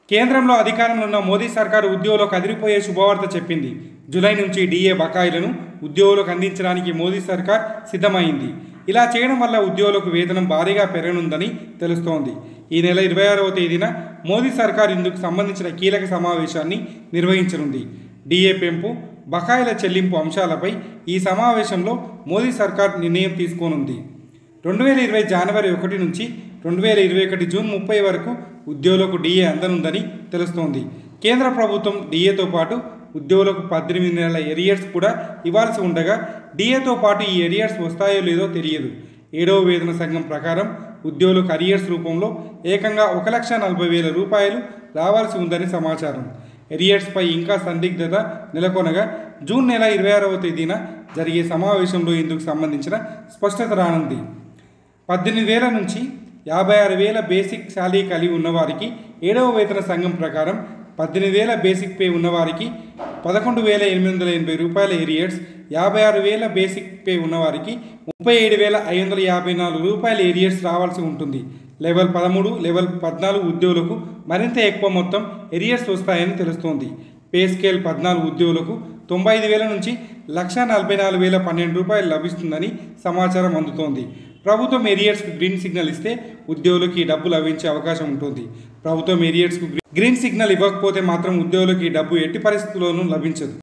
కేంద్రంలో అధికారంలో ఉన్న మోదీ సర్కారు ఉద్యోగులకు అదిరిపోయే శుభవార్త చెప్పింది జూలై నుంచి డిఏ బకాయిలను ఉద్యోగులకు అందించడానికి మోదీ సర్కార్ సిద్ధమైంది ఇలా చేయడం వల్ల ఉద్యోగులకు వేతనం భారీగా పెరగనుందని తెలుస్తోంది ఈ నెల ఇరవై ఆరవ తేదీన మోదీ సర్కార్ ఇందుకు సంబంధించిన కీలక సమావేశాన్ని నిర్వహించనుంది డిఏ పెంపు బకాయిల చెల్లింపు అంశాలపై ఈ సమావేశంలో మోదీ సర్కార్ నిర్ణయం తీసుకోనుంది రెండు వేల ఇరవై జనవరి ఒకటి నుంచి రెండు వేల ఇరవై ఒకటి జూన్ ముప్పై వరకు ఉద్యోగులకు డిఏ అందనుందని తెలుస్తోంది కేంద్ర ప్రభుత్వం డిఏతో పాటు ఉద్యోగులకు పద్దెనిమిది నెలల ఎరియర్స్ కూడా ఇవ్వాల్సి ఉండగా డిఏతో పాటు ఈ ఎరియర్స్ వస్తాయో లేదో తెలియదు ఏడవ వేతన సంఘం ప్రకారం ఉద్యోగులకు అరియర్స్ రూపంలో ఏకంగా ఒక లక్ష నలభై వేల రూపాయలు రావాల్సి ఉందని సమాచారం ఎరియర్స్పై ఇంకా సందిగ్ధత నెలకొనగా జూన్ నెల ఇరవై ఆరవ తేదీన జరిగే సమావేశంలో ఇందుకు సంబంధించిన స్పష్టత రానుంది పద్దెనిమిది వేల నుంచి యాభై ఆరు వేల బేసిక్ శాలరీ కలిగి ఉన్నవారికి ఏడవ వేతన సంఘం ప్రకారం పద్దెనిమిది వేల బేసిక్ పే ఉన్నవారికి పదకొండు వేల ఎనిమిది వందల ఎనభై రూపాయల ఏరియర్స్ యాభై ఆరు వేల బేసిక్ పే ఉన్నవారికి ముప్పై ఏడు వేల ఐదు వందల యాభై నాలుగు రూపాయల ఏరియర్స్ రావాల్సి ఉంటుంది లెవెల్ పదమూడు లెవెల్ పద్నాలుగు ఉద్యోగులకు మరింత ఎక్కువ మొత్తం ఎరియర్స్ వస్తాయని తెలుస్తోంది పే స్కేల్ పద్నాలుగు ఉద్యోగులకు తొంభై ఐదు వేల నుంచి లక్ష నలభై నాలుగు వేల పన్నెండు రూపాయలు లభిస్తుందని సమాచారం అందుతోంది ప్రభుత్వం ఏరియర్స్కు గ్రీన్ సిగ్నల్ ఇస్తే ఉద్యోగులకు ఈ డబ్బు లభించే అవకాశం ఉంటుంది ప్రభుత్వం ఏరియర్స్కు గ్రీన్ సిగ్నల్ ఇవ్వకపోతే మాత్రం ఉద్యోగులకు ఈ డబ్బు ఎట్టి పరిస్థితుల్లోనూ లభించదు